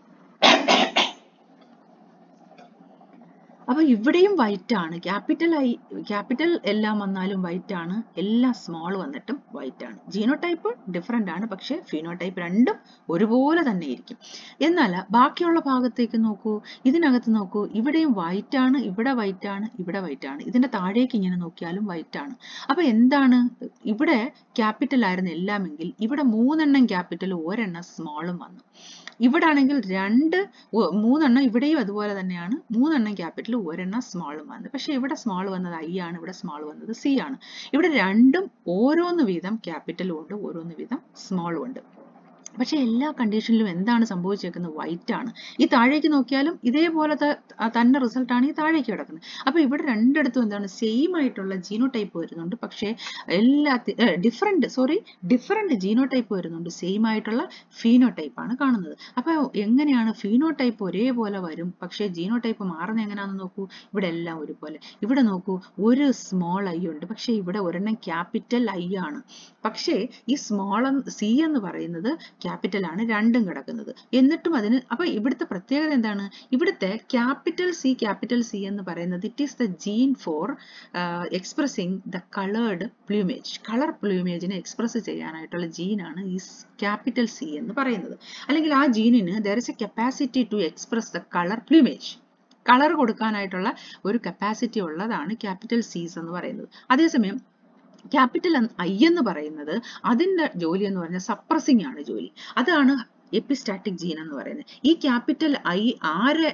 അപ്പൊ ഇവിടെയും വൈറ്റ് ആണ് ക്യാപിറ്റൽ ഐ ക്യാപിറ്റൽ എല്ലാം വന്നാലും വൈറ്റ് ആണ് എല്ലാം സ്മോൾ വന്നിട്ടും വൈറ്റ് ആണ് ജീനോടൈപ്പ് ഡിഫറെന്റ് ആണ് പക്ഷെ ഫിനോടൈപ്പ് രണ്ടും ഒരുപോലെ തന്നെ ഇരിക്കും എന്നാൽ ബാക്കിയുള്ള ഭാഗത്തേക്ക് നോക്കൂ ഇതിനകത്ത് നോക്കൂ ഇവിടെയും വൈറ്റ് ആണ് ഇവിടെ വൈറ്റ് ആണ് ഇവിടെ വൈറ്റ് ആണ് ഇതിന്റെ താഴേക്ക് ഇങ്ങനെ നോക്കിയാലും വൈറ്റ് ആണ് അപ്പൊ എന്താണ് ഇവിടെ ക്യാപിറ്റൽ ആയിരുന്നു എല്ലാമെങ്കിൽ ഇവിടെ മൂന്നെണ്ണം ക്യാപിറ്റൽ ഒരെണ്ണം സ്മോളും വന്നു ഇവിടെ ആണെങ്കിൽ രണ്ട് മൂന്നെണ്ണം ഇവിടെയും അതുപോലെ തന്നെയാണ് മൂന്നെണ്ണം ക്യാപിറ്റൽ ഒരെണ്ണം സ്മോളും വന്നത് പക്ഷെ ഇവിടെ സ്മോൾ വന്നത് ഐ ആണ് ഇവിടെ സ്മോൾ വന്നത് സി ആണ് ഇവിടെ രണ്ടും ഓരോന്ന് വീതം ക്യാപിറ്റലും ഉണ്ട് ഓരോന്ന് വീതം സ്മോളും ഉണ്ട് പക്ഷെ എല്ലാ കണ്ടീഷനിലും എന്താണ് സംഭവിച്ചേക്കുന്നത് വൈറ്റ് ആണ് ഈ താഴേക്ക് നോക്കിയാലും ഇതേപോലത്തെ തന്നെ റിസൾട്ട് ആണ് ഈ താഴേക്ക് കിടക്കുന്നത് അപ്പൊ ഇവിടെ രണ്ടിടത്തും എന്താണ് സെയിം ആയിട്ടുള്ള ജീനോ ടൈപ്പ് വരുന്നുണ്ട് പക്ഷേ എല്ലാ different sorry different genotype വരുന്നുണ്ട് സെയിം ആയിട്ടുള്ള ഫീനോ ടൈപ്പ് ആണ് കാണുന്നത് അപ്പൊ എങ്ങനെയാണ് ഫീനോ ടൈപ്പ് ഒരേപോലെ വരും പക്ഷേ ജീനോ ടൈപ്പ് മാറുന്ന എങ്ങനെയാണെന്ന് നോക്കൂ ഇവിടെ എല്ലാം ഒരുപോലെ ഇവിടെ നോക്കൂ ഒരു സ്മോൾ ഐ ഉണ്ട് പക്ഷേ ഇവിടെ ഒരെണ്ണം ക്യാപിറ്റൽ ഐ ആണ് പക്ഷേ ഈ സ്മോൾ സി എന്ന് പറയുന്നത് ക്യാപിറ്റൽ ആണ് രണ്ടും കിടക്കുന്നത് എന്നിട്ടും അതിന് അപ്പൊ ഇവിടുത്തെ പ്രത്യേകത എന്താണ് ഇവിടുത്തെ ക്യാപിറ്റൽ സി ക്യാപിറ്റൽ സി എന്ന് പറയുന്നത് it is the gene for expressing the coloured plumage colour പ്ലൂമേജിനെ എക്സ്പ്രസ് ചെയ്യാനായിട്ടുള്ള ജീനാണ് ഈ ക്യാപിറ്റൽ സി എന്ന് പറയുന്നത് അല്ലെങ്കിൽ ആ ജീനിന് there is a capacity to express the colour plumage colour കൊടുക്കാനായിട്ടുള്ള ഒരു കപ്പാസിറ്റി ഉള്ളതാണ് ക്യാപിറ്റൽ സീസ് എന്ന് പറയുന്നത് അതേസമയം ക്യാപിറ്റൽ ഐ എന്ന് പറയുന്നത് അതിന്റെ ജോലി എന്ന് പറഞ്ഞാൽ സപ്രസിംഗ് ആണ് ജോലി അതാണ് എപ്പിസ്റ്റാറ്റിക് ജീൻ എന്ന് പറയുന്നത് ഈ ക്യാപിറ്റൽ ഐ ആരെ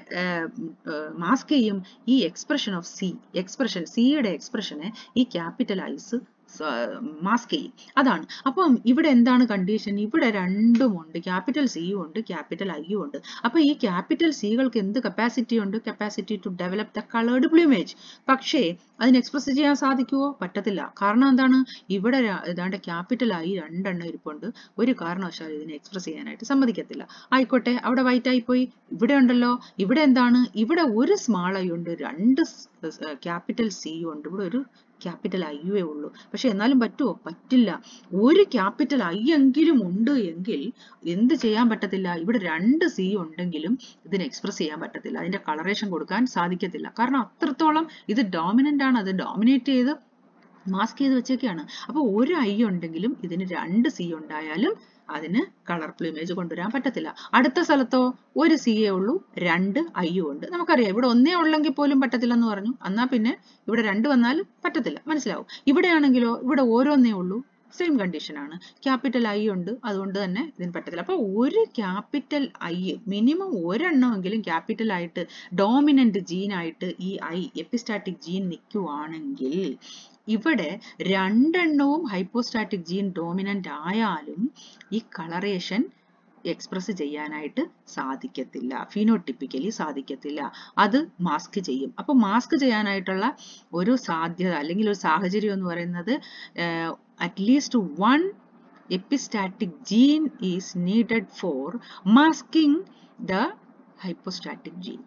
മാസ്ക് ചെയ്യും ഈ എക്സ്പ്രഷൻ ഓഫ് സി എക്സ്പ്രഷൻ സിയുടെ എക്സ്പ്രഷനെ ഈ ക്യാപിറ്റൽ ഐസ് മാസ്ക് ചെയ്യും അതാണ് അപ്പം ഇവിടെ എന്താണ് കണ്ടീഷൻ ഇവിടെ രണ്ടും ഉണ്ട് ക്യാപിറ്റൽ സിയും ഉണ്ട് ക്യാപിറ്റൽ ഐയും ഉണ്ട് അപ്പൊ ഈ ക്യാപിറ്റൽ സികൾക്ക് എന്ത് കപ്പാസിറ്റി ഉണ്ട് capacity to develop the coloured plumage പക്ഷേ അതിന് എക്സ്പ്രസ് ചെയ്യാൻ സാധിക്കുമോ പറ്റത്തില്ല കാരണം എന്താണ് ഇവിടെ ഏതാണ്ട് ക്യാപിറ്റൽ ഐ രണ്ടെണ്ണം ഇരിപ്പുണ്ട് ഒരു കാരണവശാലും ഇതിനെ എക്സ്പ്രസ് ചെയ്യാനായിട്ട് സമ്മതിക്കത്തില്ല ആയിക്കോട്ടെ അവിടെ വൈറ്റ് ആയി പോയി ഇവിടെ ഉണ്ടല്ലോ ഇവിടെ എന്താണ് ഇവിടെ ഒരു സ്മാൾ ഐ ഉണ്ട് രണ്ട് ക്യാപിറ്റൽ സി ഉണ്ട് ഇവിടെ ഒരു ക്യാപിറ്റൽ ഐയേ ഉള്ളൂ പക്ഷെ എന്നാലും പറ്റുമോ പറ്റില്ല ഒരു ക്യാപിറ്റൽ ഐ എങ്കിലും ഉണ്ട് എങ്കിൽ എന്ത് ചെയ്യാൻ പറ്റത്തില്ല ഇവിടെ രണ്ട് സി ഉണ്ടെങ്കിലും ഇതിന് എക്സ്പ്രസ് ചെയ്യാൻ പറ്റത്തില്ല അതിന്റെ കളറേഷൻ കൊടുക്കാൻ സാധിക്കത്തില്ല കാരണം അത്രത്തോളം ഇത് ഡോമിനന്റ് ആണ് അത് ഡോമിനേറ്റ് ചെയ്ത് മാസ്ക് ചെയ്ത് വെച്ചേക്കാണ് അപ്പൊ ഒരു ഐ ഉണ്ടെങ്കിലും ഇതിന് രണ്ട് സി ഉണ്ടായാലും അതിന് കളർ പ്ലൂമേജ് കൊണ്ടുവരാൻ പറ്റത്തില്ല അടുത്ത സ്ഥലത്തോ ഒരു സി എ ഉള്ളൂ രണ്ട് ഐയും ഉണ്ട് നമുക്കറിയാം ഇവിടെ ഒന്നേ ഉള്ളെങ്കിൽ പോലും പറ്റത്തില്ലെന്ന് പറഞ്ഞു എന്നാ പിന്നെ ഇവിടെ രണ്ട് വന്നാൽ പറ്റത്തില്ല മനസ്സിലാവും ഇവിടെയാണെങ്കിലോ ഇവിടെ ഓരോന്നേ ഉള്ളൂ സെയിം കണ്ടീഷൻ ആണ് ക്യാപിറ്റൽ ഐ ഉണ്ട് അതുകൊണ്ട് തന്നെ ഇതിന് പറ്റത്തില്ല അപ്പൊ ഒരു ക്യാപിറ്റൽ ഐ മിനിമം ഒരെണ്ണമെങ്കിലും ക്യാപിറ്റൽ ആയിട്ട് ഡോമിനന്റ് ജീൻ ആയിട്ട് ഈ ഐ എപ്പിസ്റ്റാറ്റിക് ജീൻ നിൽക്കുവാണെങ്കിൽ ഇവിടെ രണ്ടെണ്ണവും ഹൈപ്പോസ്റ്റാറ്റിക് ജീൻ ഡോമിനന്റ് ആയാലും ഈ കളറേഷൻ എക്സ്പ്രസ് ചെയ്യാനായിട്ട് സാധിക്കത്തില്ല ഫിനോട്ടിപ്പിക്കലി സാധിക്കത്തില്ല അത് മാസ്ക് ചെയ്യും അപ്പൊ മാസ്ക് ചെയ്യാനായിട്ടുള്ള ഒരു സാധ്യത അല്ലെങ്കിൽ ഒരു സാഹചര്യം എന്ന് പറയുന്നത് at least one epistatic gene is needed for masking the hypostatic gene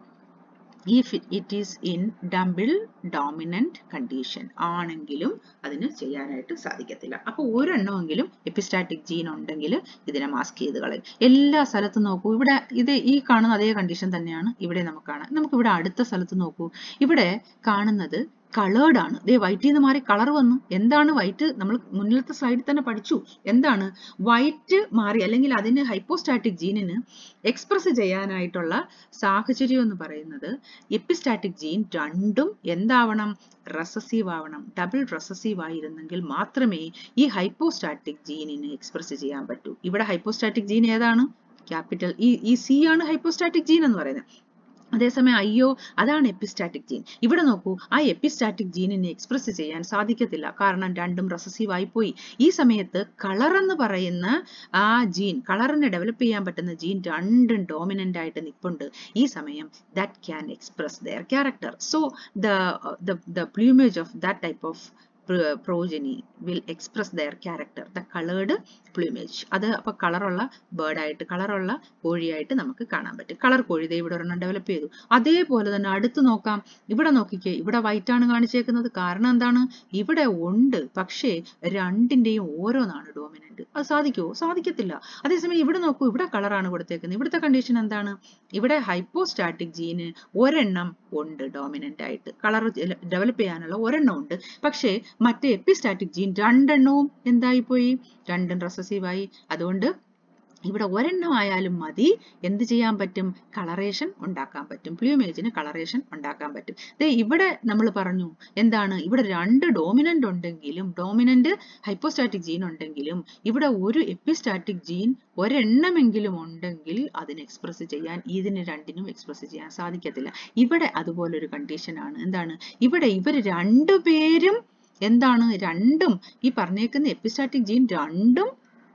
if it is in double dominant condition ആണെങ്കിലും അതിന് ചെയ്യാനായിട്ട് സാധിക്കത്തില്ല അപ്പൊ ഒരെണ്ണമെങ്കിലും എപ്പിസ്റ്റാറ്റിക് ജീൻ ഉണ്ടെങ്കിൽ ഇതിനെ മാസ്ക് ചെയ്ത് കളയും എല്ലാ സ്ഥലത്തും നോക്കൂ ഇവിടെ ഇത് ഈ കാണുന്ന അതേ കണ്ടീഷൻ തന്നെയാണ് ഇവിടെ നമുക്ക് കാണാം നമുക്ക് ഇവിടെ അടുത്ത സ്ഥലത്ത് നോക്കൂ ഇവിടെ കാണുന്നത് കളേർഡ് ആണ് ദേ വൈറ്റിൽ നിന്ന് മാറി കളർ വന്നു എന്താണ് വൈറ്റ് നമ്മൾ മുന്നിലത്തെ സ്ലൈഡിൽ തന്നെ പഠിച്ചു എന്താണ് വൈറ്റ് മാറി അല്ലെങ്കിൽ അതിന് ഹൈപ്പോസ്റ്റാറ്റിക് ജീനിന് എക്സ്പ്രസ് ചെയ്യാനായിട്ടുള്ള സാഹചര്യം എന്ന് പറയുന്നത് എപ്പിസ്റ്റാറ്റിക് ജീൻ രണ്ടും എന്താവണം റെസസീവ് ആവണം ഡബിൾ റെസസീവ് ആയിരുന്നെങ്കിൽ മാത്രമേ ഈ ഹൈപ്പോസ്റ്റാറ്റിക് ജീനിന് എക്സ്പ്രസ് ചെയ്യാൻ പറ്റൂ ഇവിടെ ഹൈപ്പോസ്റ്റാറ്റിക് ജീൻ ഏതാണ് ക്യാപിറ്റൽ ഈ ഈ സി ആണ് ഹൈപ്പോസ്റ്റാറ്റിക് ജീൻ എന്ന് പറയുന്നത് അതേസമയം അയ്യോ അതാണ് എപ്പിസ്റ്റാറ്റിക് ജീൻ ഇവിടെ നോക്കൂ ആ എപ്പിസ്റ്റാറ്റിക് ജീനിനെ എക്സ്പ്രസ് ചെയ്യാൻ സാധിക്കത്തില്ല കാരണം രണ്ടും റെസസീവ് ആയി പോയി ഈ സമയത്ത് കളർ എന്ന് പറയുന്ന ആ ജീൻ കളറിനെ ഡെവലപ്പ് ചെയ്യാൻ പറ്റുന്ന ജീൻ രണ്ടും ഡോമിനന്റ് ആയിട്ട് നിൽപ്പുണ്ട് ഈ സമയം that can express their character so the the plumage of that type of progeny will express their character the colored plumage അത് അപ്പൊ കളറുള്ള ബേർഡായിട്ട് കളറുള്ള കോഴിയായിട്ട് നമുക്ക് കാണാൻ പറ്റും കളർ കോഴി ദേ ഇവിടെ ഒരെണ്ണം ഡെവലപ്പ് ചെയ്തു അതേപോലെ തന്നെ അടുത്ത് നോക്കാം ഇവിടെ നോക്കിക്കേ ഇവിടെ വൈറ്റ് ആണ് കാണിച്ചേക്കുന്നത് കാരണം എന്താണ് ഇവിടെ ഉണ്ട് പക്ഷേ രണ്ടിന്റെയും ഓരോന്നാണ് ഡോമിനന്റ് അത് സാധിക്കുമോ സാധിക്കത്തില്ല അതേസമയം ഇവിടെ നോക്കൂ ഇവിടെ കളറാണ് കൊടുത്തേക്കുന്നത് ഇവിടുത്തെ കണ്ടീഷൻ എന്താണ് ഇവിടെ ഹൈപ്പോസ്റ്റാറ്റിക് ജീന് ഒരെണ്ണം ഉണ്ട് ഡോമിനന്റ് ആയിട്ട് കളർ ഡെവലപ്പ് ചെയ്യാനുള്ള ഒരെണ്ണം ഉണ്ട് പക്ഷേ മറ്റേ എപ്പിസ്റ്റാറ്റിക് ജീൻ രണ്ടെണ്ണവും എന്തായി പോയി രണ്ടും റെസസീവായി അതുകൊണ്ട് ഇവിടെ ഒരെണ്ണം ആയാലും മതി എന്ത് ചെയ്യാൻ പറ്റും കളറേഷൻ ഉണ്ടാക്കാൻ പറ്റും പ്ലൂമേജിന് കളറേഷൻ ഉണ്ടാക്കാൻ പറ്റും ദേ ഇവിടെ നമ്മൾ പറഞ്ഞു എന്താണ് ഇവിടെ രണ്ട് ഡോമിനന്റ് ഉണ്ടെങ്കിലും ഡോമിനന്റ് ഹൈപ്പോസ്റ്റാറ്റിക് ജീൻ ഉണ്ടെങ്കിലും ഇവിടെ ഒരു എപ്പിസ്റ്റാറ്റിക് ജീൻ ഒരെണ്ണമെങ്കിലും ഉണ്ടെങ്കിൽ അതിന് എക്സ്പ്രസ് ചെയ്യാൻ ഇതിന് രണ്ടിനും എക്സ്പ്രസ് ചെയ്യാൻ സാധിക്കത്തില്ല ഇവിടെ അതുപോലൊരു കണ്ടീഷൻ ആണ് എന്താണ് ഇവിടെ ഇവർ രണ്ടുപേരും എന്താണ് രണ്ടും ഈ പറഞ്ഞേക്കുന്ന എപ്പിസ്റ്റാറ്റിക് ജീൻ രണ്ടും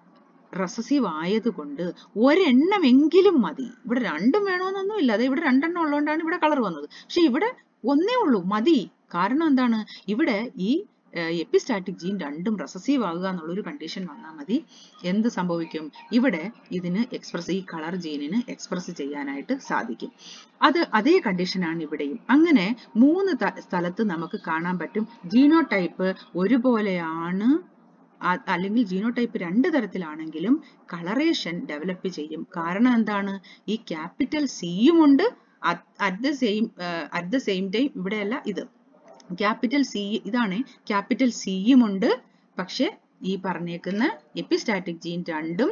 റെസസീവ് ആയതുകൊണ്ട് ഒരെണ്ണമെങ്കിലും മതി ഇവിടെ രണ്ടും വേണമെന്നൊന്നും ഇല്ല അതെ ഇവിടെ രണ്ടെണ്ണം ഉള്ളതുകൊണ്ടാണ് ഇവിടെ കളർ വന്നത് പക്ഷെ ഇവിടെ ഒന്നേ ഉള്ളൂ മതി കാരണം എന്താണ് ഇവിടെ ഈ എപ്പിസ്റ്റാറ്റിക് ജീൻ രണ്ടും റെസസീവ് ആകുക എന്നുള്ളൊരു കണ്ടീഷൻ വന്നാൽ മതി എന്ത് സംഭവിക്കും ഇവിടെ ഇതിന് എക്സ്പ്രസ് ഈ കളർ ജീനിന് എക്സ്പ്രസ് ചെയ്യാനായിട്ട് സാധിക്കും അത് അതേ കണ്ടീഷനാണ് ഇവിടെയും അങ്ങനെ മൂന്ന് സ്ഥലത്ത് നമുക്ക് കാണാൻ പറ്റും ജീനോ ടൈപ്പ് ഒരുപോലെയാണ് അല്ലെങ്കിൽ ജീനോടൈപ്പ് രണ്ട് തരത്തിലാണെങ്കിലും കളറേഷൻ ഡെവലപ്പ് ചെയ്യും കാരണം എന്താണ് ഈ ക്യാപിറ്റൽ സിയും ഉണ്ട് at the same at the same time ഇവിടെയല്ല ഇത് ക്യാപിറ്റൽ സി ഇതാണ് ക്യാപിറ്റൽ സിയും ഉണ്ട് പക്ഷെ ഈ പറഞ്ഞേക്കുന്ന എപ്പിസ്റ്റാറ്റിക് ജീൻ രണ്ടും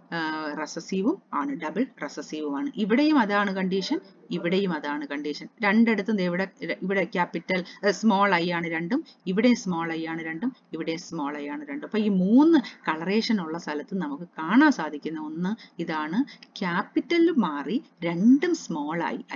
റെസസീവും ആണ് ഡബിൾ റെസസീവുമാണ് ഇവിടെയും അതാണ് കണ്ടീഷൻ ഇവിടെയും അതാണ് കണ്ടീഷൻ രണ്ടിടത്തും ഇവിടെ ഇവിടെ ക്യാപിറ്റൽ സ്മോൾ ഐ ആണ് രണ്ടും ഇവിടെ സ്മോൾ ഐ ആണ് രണ്ടും ഇവിടെ സ്മോൾ ഐ ആണ് രണ്ടും അപ്പൊ ഈ മൂന്ന് കളറേഷൻ ഉള്ള സ്ഥലത്ത് നമുക്ക് കാണാൻ സാധിക്കുന്ന ഒന്ന് ഇതാണ് ക്യാപിറ്റൽ മാറി രണ്ടും സ്മോൾ ആയി ഐ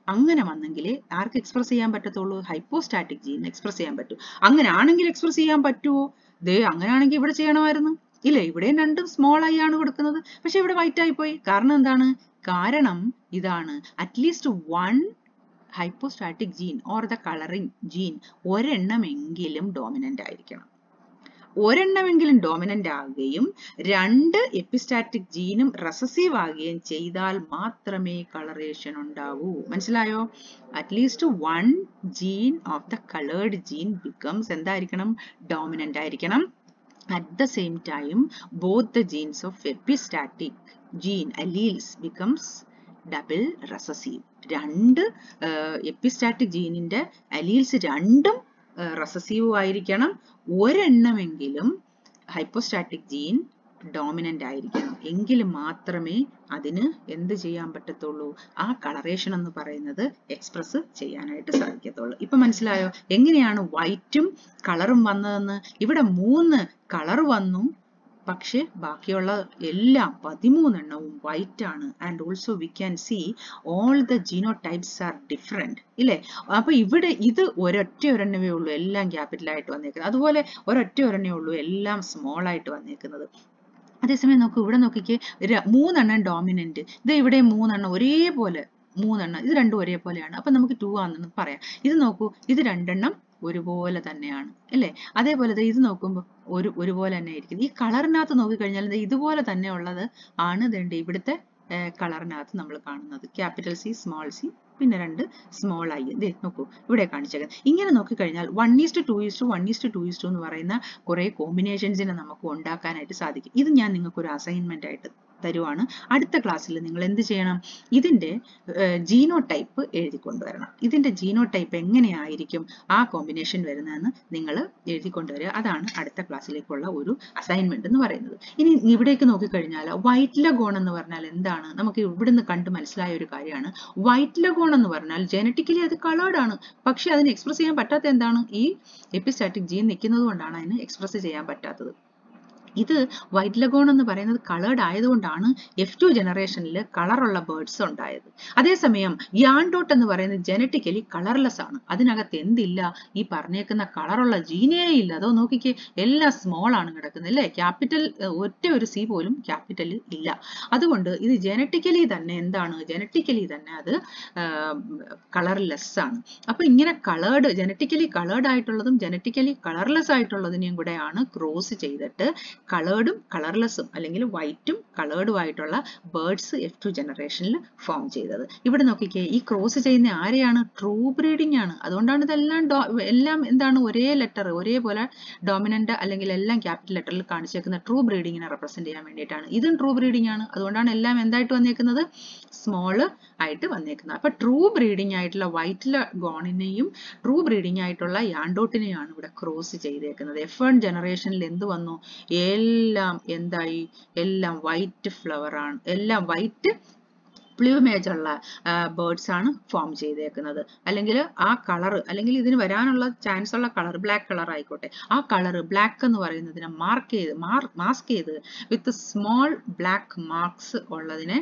അങ്ങനെ വന്നെങ്കിലേ ആർക്ക് എക്സ്പ്രസ് ചെയ്യാൻ പറ്റത്തുള്ളൂ ഹൈപ്പോസ്റ്റാറ്റിക് ജീൻ എക്സ്പ്രസ് ചെയ്യാൻ പറ്റൂ അങ്ങനെ ആണെങ്കിൽ എക്സ്പ്രസ് ചെയ്യാൻ പറ്റുമോ ദേ അങ്ങനെയാണെങ്കിൽ ഇവിടെ ചെയ്യണമായിരുന്നു ഇല്ല ഇവിടെയും രണ്ടും സ്മോൾ ആയി ആണ് കൊടുക്കുന്നത് പക്ഷെ ഇവിടെ വൈറ്റ് ആയി പോയി കാരണം എന്താണ് കാരണം ഇതാണ് at least one hypostatic gene or the colouring gene ഒരെണ്ണമെങ്കിലും ഡോമിനന്റ് ആയിരിക്കണം ഒരെണ്ണമെങ്കിലും ഡോമിനന്റ് ആകുകയും രണ്ട് എപ്പിസ്റ്റാറ്റിക് ജീനും റെസസീവ് ആകുകയും ചെയ്താൽ മാത്രമേ കളറേഷൻ ഉണ്ടാവൂ മനസ്സിലായോ at least one gene of the coloured gene becomes എന്തായിരിക്കണം ഡോമിനന്റ് ആയിരിക്കണം at the same time both the genes of epistatic gene alleles becomes double recessive രണ്ട് എപ്പിസ്റ്റാറ്റിക് ജീനിന്റെ അലീൽസ് രണ്ടും റെസസീവ് ആയിരിക്കണം ഒരെണ്ണമെങ്കിലും ഹൈപ്പോസ്റ്റാറ്റിക് ജീൻ ഡോമിനന്റ് ആയിരിക്കണം എങ്കിൽ മാത്രമേ അതിന് എന്ത് ചെയ്യാൻ പറ്റത്തുള്ളൂ ആ കളറേഷൻ എന്ന് പറയുന്നത് എക്സ്പ്രസ് ചെയ്യാനായിട്ട് സാധിക്കത്തുള്ളൂ ഇപ്പൊ മനസ്സിലായോ എങ്ങനെയാണ് വൈറ്റും കളറും വന്നതെന്ന് ഇവിടെ മൂന്ന് കളർ വന്നു പക്ഷെ ബാക്കിയുള്ള എല്ലാം പതിമൂന്നെണ്ണവും വൈറ്റ് ആണ് and also we can see all the genotypes are different ഇല്ലേ അപ്പൊ ഇവിടെ ഇത് ഒരൊറ്റ ഒരെണ്ണമേ ഉള്ളൂ എല്ലാം ക്യാപിറ്റൽ ആയിട്ട് വന്നേക്കുന്നത് അതുപോലെ ഒരൊറ്റ ഒരെണ്ണേ ഉള്ളൂ എല്ലാം സ്മോൾ ആയിട്ട് വന്നേക്കുന്നത് അതേസമയം നോക്കൂ ഇവിടെ നോക്കിക്കേ മൂന്നെണ്ണം ഡോമിനന്റ് ഇത് ഇവിടെ മൂന്നെണ്ണം ഒരേപോലെ മൂന്നെണ്ണം ഇത് രണ്ടും ഒരേപോലെയാണ് അപ്പൊ നമുക്ക് ടു ആണെന്ന് പറയാം ഇത് നോക്കൂ ഇത് രണ്ടെണ്ണം ഒരുപോലെ തന്നെയാണ് അല്ലേ അതേപോലെ ഇത് നോക്കുമ്പോൾ ഒരു ഒരുപോലെ തന്നെ ആയിരിക്കും ഈ കളറിനകത്ത് നോക്കിക്കഴിഞ്ഞാൽ ഇതുപോലെ തന്നെ ഉള്ളത് ആണ് ഇതുണ്ട് ഇവിടുത്തെ കളറിനകത്ത് നമ്മൾ കാണുന്നത് ക്യാപിറ്റൽ സി സ്മോൾ സി പിന്നെ രണ്ട് സ്മോൾ ഐ ഇതേ നോക്കൂ ഇവിടെ കാണിച്ചേക്കുന്നത് ഇങ്ങനെ നോക്കിക്കഴിഞ്ഞാൽ one is to two is to one is to two is to എന്ന് പറയുന്ന കുറേ കോമ്പിനേഷൻസിനെ നമുക്ക് ഉണ്ടാക്കാനായിട്ട് സാധിക്കും ഇത് ഞാൻ നിങ്ങൾക്ക് ഒരു അസൈൻമെന്റ് ആയിട്ട് തരുവാണ് അടുത്ത ക്ലാസ്സിൽ നിങ്ങൾ എന്ത് ചെയ്യണം ഇതിന്റെ ജീനോ ടൈപ്പ് എഴുതി കൊണ്ടുവരണം ഇതിന്റെ ജീനോ ടൈപ്പ് എങ്ങനെയായിരിക്കും ആ കോമ്പിനേഷൻ വരുന്നതെന്ന് നിങ്ങൾ എഴുതി കൊണ്ടുവരിക അതാണ് അടുത്ത ക്ലാസ്സിലേക്കുള്ള ഒരു അസൈൻമെന്റ് എന്ന് പറയുന്നത് ഇനി ഇവിടേക്ക് നോക്കിക്കഴിഞ്ഞാൽ വൈറ്റ് ലഗോൺ എന്ന് പറഞ്ഞാൽ എന്താണ് നമുക്ക് ഇവിടുന്ന് കണ്ട് മനസ്സിലായ ഒരു കാര്യമാണ് വൈറ്റ് ലഗോൺ എന്ന് പറഞ്ഞാൽ ജനറ്റിക്കലി അത് കളേർഡ് ആണ് പക്ഷെ അതിന് എക്സ്പ്രസ് ചെയ്യാൻ പറ്റാത്ത എന്താണ് ഈ എപ്പിസ്റ്റാറ്റിക് ജീൻ നിൽക്കുന്നത് കൊണ്ടാണ് അതിന് എക്സ്പ്രസ് ചെയ്യാൻ പറ്റാത്തത് ഇത് വൈറ്റ് ലഗോൺ എന്ന് പറയുന്നത് കളേർഡ് ആയതുകൊണ്ടാണ് എഫ് ടു ജനറേഷനിൽ കളറുള്ള ബേർഡ്സ് ഉണ്ടായത് അതേസമയം യാൻഡോട്ട് എന്ന് പറയുന്നത് ജനറ്റിക്കലി കളർലെസ് ആണ് അതിനകത്ത് എന്തില്ല ഈ പറഞ്ഞേക്കുന്ന കളറുള്ള ജീനേ ഇല്ല അതോ നോക്കിക്കേ എല്ലാം സ്മോൾ ആണ് കിടക്കുന്നത് അല്ലേ ക്യാപിറ്റൽ ഒറ്റ ഒരു സി പോലും ക്യാപിറ്റലിൽ ഇല്ല അതുകൊണ്ട് ഇത് ജനറ്റിക്കലി തന്നെ എന്താണ് ജനറ്റിക്കലി തന്നെ അത് കളർലെസ് ആണ് അപ്പൊ ഇങ്ങനെ കളേർഡ് ജനറ്റിക്കലി കളേർഡ് ആയിട്ടുള്ളതും ജനറ്റിക്കലി കളർലെസ് ആയിട്ടുള്ളതിനെയും കൂടെയാണ് ക്രോസ് ചെയ്തിട്ട് കളേർഡും കളർലെസ്സും അല്ലെങ്കിൽ വൈറ്റും കളേർഡും ആയിട്ടുള്ള ബേർഡ്സ് എഫ് ടു ജനറേഷനിൽ ഫോം ചെയ്തത് ഇവിടെ നോക്കിക്കേ ഈ ക്രോസ് ചെയ്യുന്ന ആരെയാണ് ട്രൂ ബ്രീഡിംഗ് ആണ് അതുകൊണ്ടാണ് ഇതെല്ലാം എല്ലാം എന്താണ് ഒരേ ലെറ്റർ ഒരേപോലെ ഡോമിനന്റ് അല്ലെങ്കിൽ എല്ലാം ക്യാപിറ്റൽ ലെറ്ററിൽ കാണിച്ചേക്കുന്ന ട്രൂ ബ്രീഡിങ്ങിനെ റെപ്രസെന്റ് ചെയ്യാൻ വേണ്ടിയിട്ടാണ് ഇതും ട്രൂ ബ്രീഡിംഗ് ആണ് അതുകൊണ്ടാണ് എല്ലാം എന്തായിട്ട് വന്നേക്കുന്നത് സ്മോള് ആയിട്ട് വന്നേക്കുന്നത് അപ്പൊ ട്രൂ ബ്രീഡിംഗ് ആയിട്ടുള്ള വൈറ്റ് ഗോണിനെയും ട്രൂ ബ്രീഡിംഗ് ആയിട്ടുള്ള യാൻഡോട്ടിനെയാണ് ഇവിടെ ക്രോസ് ചെയ്തേക്കുന്നത് എഫ് വൺ ജനറേഷനിൽ എന്ത് വന്നു എല്ലാം എന്തായി എല്ലാം വൈറ്റ് ഫ്ലവർ ആണ് എല്ലാം വൈറ്റ് പ്ലൂമേജ് ഉള്ള ബേർഡ്സ് ആണ് ഫോം ചെയ്തേക്കുന്നത് അല്ലെങ്കിൽ ആ കളർ അല്ലെങ്കിൽ ഇതിന് വരാനുള്ള ചാൻസ് ഉള്ള കളർ ബ്ലാക്ക് കളർ ആയിക്കോട്ടെ ആ കളർ ബ്ലാക്ക് എന്ന് പറയുന്നതിനെ മാർക്ക് ചെയ്ത് മാസ്ക് ചെയ്ത് വിത്ത് സ്മോൾ ബ്ലാക്ക് മാർക്സ് ഉള്ളതിനെ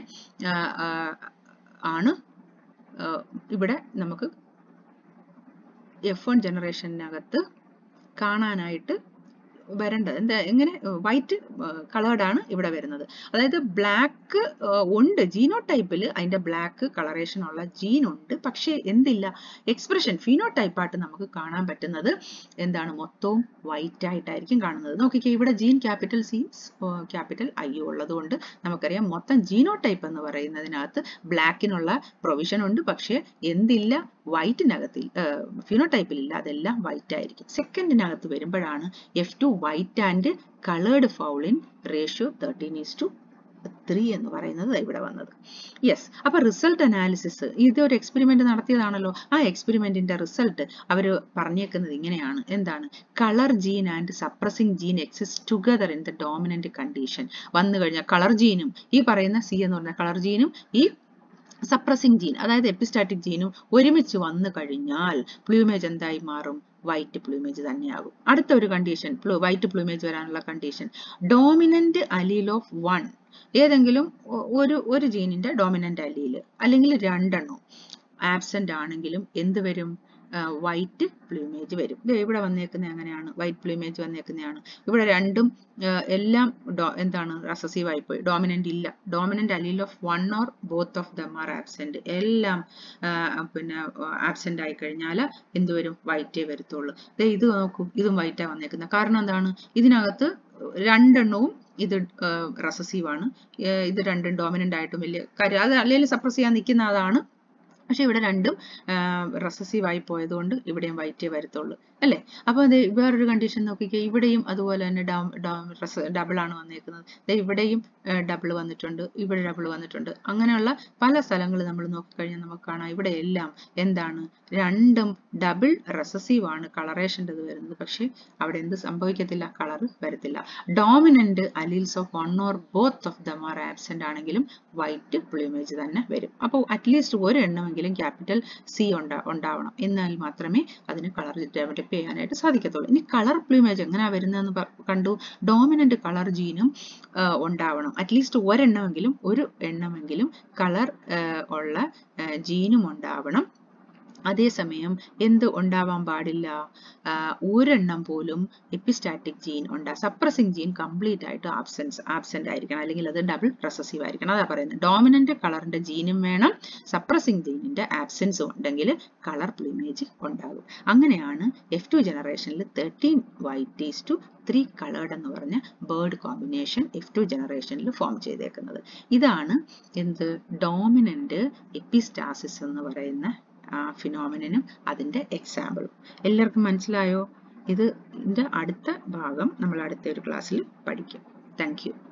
ആണ് ഇവിടെ നമുക്ക് എഫ് വൺ ജനറേഷനകത്ത് കാണാനായിട്ട് വരേണ്ടത് എന്താ എങ്ങനെ വൈറ്റ് കളേർഡ് ആണ് ഇവിടെ വരുന്നത് അതായത് ബ്ലാക്ക് ഉണ്ട് ജീനോ ടൈപ്പിൽ അതിന്റെ ബ്ലാക്ക് കളറേഷൻ ഉള്ള ജീൻ ഉണ്ട് പക്ഷേ എന്തില്ല എക്സ്പ്രഷൻ ഫീനോ ടൈപ്പായിട്ട് നമുക്ക് കാണാൻ പറ്റുന്നത് എന്താണ് മൊത്തവും വൈറ്റ് ആയിട്ടായിരിക്കും കാണുന്നത് നോക്കിക്കേ ഇവിടെ gene capital C capital I ഉള്ളത് കൊണ്ട് നമുക്കറിയാം മൊത്തം ജീനോ ടൈപ്പ് എന്ന് പറയുന്നതിനകത്ത് ബ്ലാക്കിനുള്ള പ്രൊവിഷൻ ഉണ്ട് പക്ഷേ എന്തില്ല വൈറ്റിനകത്തിൽ ഫിനോടൈപ്പിൽ ഇല്ല അതെല്ലാം വൈറ്റ് ആയിരിക്കും സെക്കൻഡിനകത്ത് വരുമ്പോഴാണ് F two white and coloured fowl in ratio thirteen is to three എന്ന് പറയുന്നത് ഇവിടെ വന്നത് യെസ് അപ്പൊ റിസൾട്ട് അനാലിസിസ് ഇതൊരു എക്സ്പെരിമെന്റ് നടത്തിയതാണല്ലോ ആ എക്സ്പെരിമെന്റിന്റെ റിസൾട്ട് അവർ പറഞ്ഞേക്കുന്നത് ഇങ്ങനെയാണ് എന്താണ് colour gene and suppressing gene exist together in the dominant condition വന്നു കഴിഞ്ഞാൽ കളർ ജീനും ഈ പറയുന്ന സി എന്ന് പറഞ്ഞ കളർ ജീനും ഈ സപ്രസിംഗ് ജീൻ അതായത് എപ്പിസ്റ്റാറ്റിക് ജീനും ഒരുമിച്ച് വന്നു കഴിഞ്ഞാൽ പ്ലൂമേജ് എന്തായി മാറും വൈറ്റ് പ്ലൂമേജ് തന്നെയാകും അടുത്ത ഒരു കണ്ടീഷൻ വൈറ്റ് പ്ലൂമേജ് വരാനുള്ള condition dominant allele of one ഏതെങ്കിലും ഒരു ഒരു ജീനിന്റെ ഡോമിനന്റ് അലീൽ അല്ലെങ്കിൽ രണ്ടെണ്ണം ആബ്സെന്റ് ആണെങ്കിലും എന്ത് വരും വൈറ്റ് പ്ലൂമേജ് വരും ഇത് ഇവിടെ വന്നേക്കുന്നത് അങ്ങനെയാണ് വൈറ്റ് പ്ലൂമേജ് വന്നേക്കുന്നതാണ് ഇവിടെ രണ്ടും എല്ലാം എന്താണ് റസസീവ് ആയിപ്പോയി ഡോമിനന്റ് ഇല്ല dominant allele of one or both of them are absent എല്ലാം പിന്നെ ആബ്സെന്റ് ആയി കഴിഞ്ഞാൽ എന്ത് വരും വൈറ്റേ വരത്തുള്ളൂ ഇത് നോക്കൂ ഇതും വൈറ്റാ വന്നേക്കുന്നത് കാരണം എന്താണ് ഇതിനകത്ത് രണ്ടെണ്ണവും ഇത് റസസീവ് ആണ് ഇത് രണ്ടും ഡോമിനന്റ് ആയിട്ടും വലിയ കാര്യം അത് അല്ലെങ്കിൽ സപ്രസ് ചെയ്യാൻ നിൽക്കുന്ന അതാണ് പക്ഷെ ഇവിടെ രണ്ടും റെസസീവ് ആയി പോയതുകൊണ്ട് ഇവിടെയും വൈറ്റേ വരത്തുള്ളൂ അല്ലേ അപ്പോൾ അത് വേറൊരു കണ്ടീഷൻ നോക്കിക്കേ ഇവിടെയും അതുപോലെ തന്നെ ഡബിൾ ആണ് വന്നേക്കുന്നത് ഇവിടെയും ഡബിൾ വന്നിട്ടുണ്ട് ഇവിടെ ഡബിൾ വന്നിട്ടുണ്ട് അങ്ങനെയുള്ള പല സ്ഥലങ്ങൾ നമ്മൾ നോക്കിക്കഴിഞ്ഞാൽ നമുക്ക് കാണാം ഇവിടെ എല്ലാം എന്താണ് രണ്ടും ഡബിൾ റെസസീവ് ആണ് കളറേഷൻ്റെ ഇത് വരുന്നത് പക്ഷേ അവിടെ എന്ത് സംഭവിക്കത്തില്ല കളർ വരത്തില്ല dominant alleles of one or both of them are absent ആണെങ്കിലും വൈറ്റ് പ്ലൂമേജ് തന്നെ വരും അപ്പോൾ അറ്റ്ലീസ്റ്റ് ഒരു എണ്ണമെങ്കിലും ക്യാപിറ്റൽ സി ഉണ്ടാ ഉണ്ടാവണം എന്നാൽ മാത്രമേ അതിന് കളർ ഡെവലപ്പ് ചെയ്യാനായിട്ട് സാധിക്കത്തുള്ളൂ ഇനി കളർ പ്ലൂമേജ് എങ്ങനെയാ വരുന്നതെന്ന് കണ്ടു ഡോമിനന്റ് കളർ ജീനും ഉണ്ടാവണം അറ്റ്ലീസ്റ്റ് ഒരെണ്ണമെങ്കിലും ഒരു എണ്ണമെങ്കിലും കളർ ഉള്ള ജീനും ഉണ്ടാവണം അതേസമയം എന്ത് ഉണ്ടാവാൻ പാടില്ല ഒരെണ്ണം പോലും എപ്പിസ്റ്റാറ്റിക് ജീൻ ഉണ്ടാ സപ്രസിംഗ് ജീൻ കംപ്ലീറ്റ് ആയിട്ട് ആബ്സെൻസ് ആബ്സെന്റ് ആയിരിക്കണം അല്ലെങ്കിൽ അത് ഡബിൾ റെസസീവ് ആയിരിക്കണം അതാ പറയുന്നത് ഡോമിനന്റ് കളറിന്റെ ജീനും വേണം സപ്രസിംഗ് ജീനിന്റെ ആബ്സെൻസും ഉണ്ടെങ്കിൽ കളർ പ്ലൂമേജ് ഉണ്ടാകും അങ്ങനെയാണ് എഫ് ടു ജനറേഷനിൽ thirteen whites two three coloured എന്ന് പറഞ്ഞ ബേർഡ് കോമ്പിനേഷൻ എഫ് ടു ജനറേഷനിൽ ഫോം ചെയ്തേക്കുന്നത് ഇതാണ് എന്ത് ഡോമിനന്റ് എപ്പിസ്റ്റാസിസ് എന്ന് പറയുന്ന ആ ഫിനോമിനും അതിൻ്റെ എക്സാമ്പിളും എല്ലാവർക്കും മനസ്സിലായോ ഇത് ഇതിൻ്റെ അടുത്ത ഭാഗം നമ്മൾ അടുത്ത ഒരു ക്ലാസ്സിൽ പഠിക്കും താങ്ക്